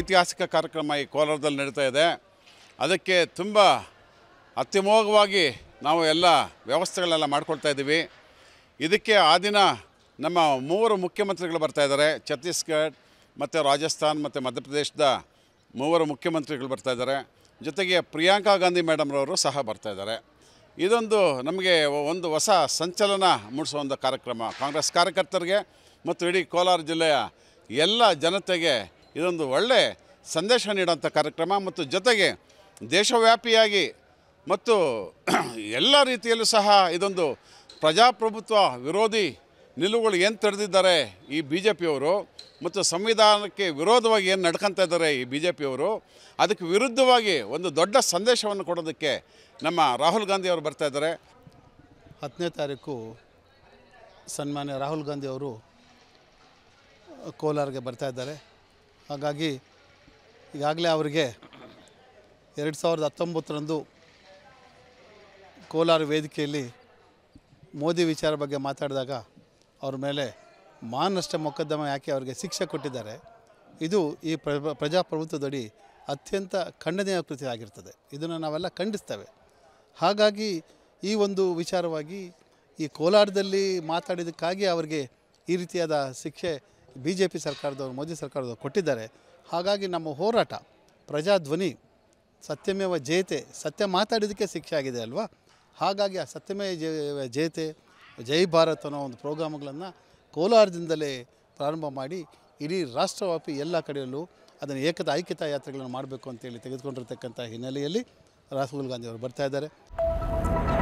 ಐತಿಹಾಸಿಕ ಕಾರ್ಯಕ್ರಮ ಈ ಕೋಲಾರದಲ್ಲಿ ನಡೀತಾ ಇದೆ ಅದಕ್ಕೆ ತುಂಬ ಅತ್ಯಮೋಘವಾಗಿ ನಾವು ಎಲ್ಲ ವ್ಯವಸ್ಥೆಗಳೆಲ್ಲ ಮಾಡ್ಕೊಳ್ತಾ ಇದ್ದೀವಿ ಇದಕ್ಕೆ ಆ ದಿನ ನಮ್ಮ ಮೂವರು ಮುಖ್ಯಮಂತ್ರಿಗಳು ಬರ್ತಾ ಇದ್ದಾರೆ ಛತ್ತೀಸ್ಗಢ ಮತ್ತು ರಾಜಸ್ಥಾನ್ ಮತ್ತು ಮಧ್ಯಪ್ರದೇಶದ ಮೂವರು ಮುಖ್ಯಮಂತ್ರಿಗಳು ಬರ್ತಾ ಇದ್ದಾರೆ ಜೊತೆಗೆ ಪ್ರಿಯಾಂಕಾ ಗಾಂಧಿ ಮೇಡಮ್ರವರು ಸಹ ಬರ್ತಾ ಇದ್ದಾರೆ ಇದೊಂದು ನಮಗೆ ಒಂದು ಹೊಸ ಸಂಚಲನ ಮೂಡಿಸುವ ಒಂದು ಕಾರ್ಯಕ್ರಮ ಕಾಂಗ್ರೆಸ್ ಕಾರ್ಯಕರ್ತರಿಗೆ ಮತ್ತು ಇಡೀ ಕೋಲಾರ ಜಿಲ್ಲೆಯ ಎಲ್ಲ ಜನತೆಗೆ ಇದೊಂದು ಒಳ್ಳೆ ಸಂದೇಶ ನೀಡುವಂಥ ಕಾರ್ಯಕ್ರಮ ಮತ್ತು ಜೊತೆಗೆ ದೇಶವ್ಯಾಪಿಯಾಗಿ ಮತ್ತು ಎಲ್ಲ ರೀತಿಯಲ್ಲೂ ಸಹ ಇದೊಂದು ಪ್ರಜಾಪ್ರಭುತ್ವ ವಿರೋಧಿ ನಿಲುವುಗಳು ಏನು ತಡೆದಿದ್ದಾರೆ ಈ ಬಿ ಜೆ ಪಿಯವರು ಮತ್ತು ಸಂವಿಧಾನಕ್ಕೆ ವಿರೋಧವಾಗಿ ಏನು ನಡ್ಕೊತಾ ಇದ್ದಾರೆ ಈ ಬಿ ಜೆ ಪಿಯವರು ಅದಕ್ಕೆ ವಿರುದ್ಧವಾಗಿ ಒಂದು ದೊಡ್ಡ ಸಂದೇಶವನ್ನು ಕೊಡೋದಕ್ಕೆ ನಮ್ಮ ರಾಹುಲ್ ಗಾಂಧಿ ಅವರು ಬರ್ತಾ ಇದ್ದಾರೆ ಹತ್ತನೇ ತಾರೀಕು ಸನ್ಮಾನ್ಯ ರಾಹುಲ್ ಗಾಂಧಿ ಅವರು ಕೋಲಾರ್ಗೆ ಬರ್ತಾ ಇದ್ದಾರೆ ಹಾಗಾಗಿ ಈಗಾಗಲೇ ಅವರಿಗೆ ಎರಡು ಸಾವಿರದ ಹತ್ತೊಂಬತ್ತರಂದು ಕೋಲಾರ ವೇದಿಕೆಯಲ್ಲಿ ಮೋದಿ ವಿಚಾರ ಬಗ್ಗೆ ಮಾತಾಡಿದಾಗ ಅವ್ರ ಮೇಲೆ ಮಾನಷ್ಟ ಮೊಕದ್ದಮ ಯಾಕೆ ಅವರಿಗೆ ಶಿಕ್ಷೆ ಕೊಟ್ಟಿದ್ದಾರೆ ಇದು ಈ ಪ್ರ ಪ್ರಜಾಪ್ರಭುತ್ವದಡಿ ಅತ್ಯಂತ ಖಂಡನೀಯ ಕೃತಿ ಆಗಿರ್ತದೆ ಇದನ್ನು ನಾವೆಲ್ಲ ಖಂಡಿಸ್ತೇವೆ ಹಾಗಾಗಿ ಈ ಒಂದು ವಿಚಾರವಾಗಿ ಈ ಕೋಲಾರದಲ್ಲಿ ಮಾತಾಡಿದ್ದಕ್ಕಾಗಿ ಅವರಿಗೆ ಈ ರೀತಿಯಾದ ಶಿಕ್ಷೆ ಬಿ ಜೆ ಪಿ ಸರ್ಕಾರದವರು ಮೋದಿ ಸರ್ಕಾರದವರು ಕೊಟ್ಟಿದ್ದಾರೆ ಹಾಗಾಗಿ ನಮ್ಮ ಹೋರಾಟ ಪ್ರಜಾಧ್ವನಿ ಸತ್ಯಮೇವ ಜಯತೆ ಸತ್ಯ ಮಾತಾಡಿದ್ದಕ್ಕೆ ಶಿಕ್ಷೆ ಆಗಿದೆ ಅಲ್ವಾ ಹಾಗಾಗಿ ಆ ಸತ್ಯಮೇವ ಜಯ ಜಯತೆ ಜೈ ಭಾರತ್ ಅನ್ನೋ ಒಂದು ಪ್ರೋಗ್ರಾಮ್ಗಳನ್ನು ಕೋಲಾರದಿಂದಲೇ ಪ್ರಾರಂಭ ಮಾಡಿ ಇಡೀ ರಾಷ್ಟ್ರವ್ಯಾಪಿ ಎಲ್ಲ ಕಡೆಯಲ್ಲೂ ಅದನ್ನು ಏಕದ ಐಕ್ಯತಾ ಯಾತ್ರೆಗಳನ್ನು ಮಾಡಬೇಕು ಅಂತೇಳಿ ತೆಗೆದುಕೊಂಡಿರ್ತಕ್ಕಂಥ ಹಿನ್ನೆಲೆಯಲ್ಲಿ ರಾಹುಲ್ ಗಾಂಧಿ ಅವರು ಬರ್ತಾ ಇದ್ದಾರೆ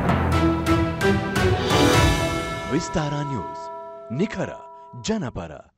ವಿಸ್ತಾರ ನ್ಯೂಸ್ ನಿಖರ ಜನಪರ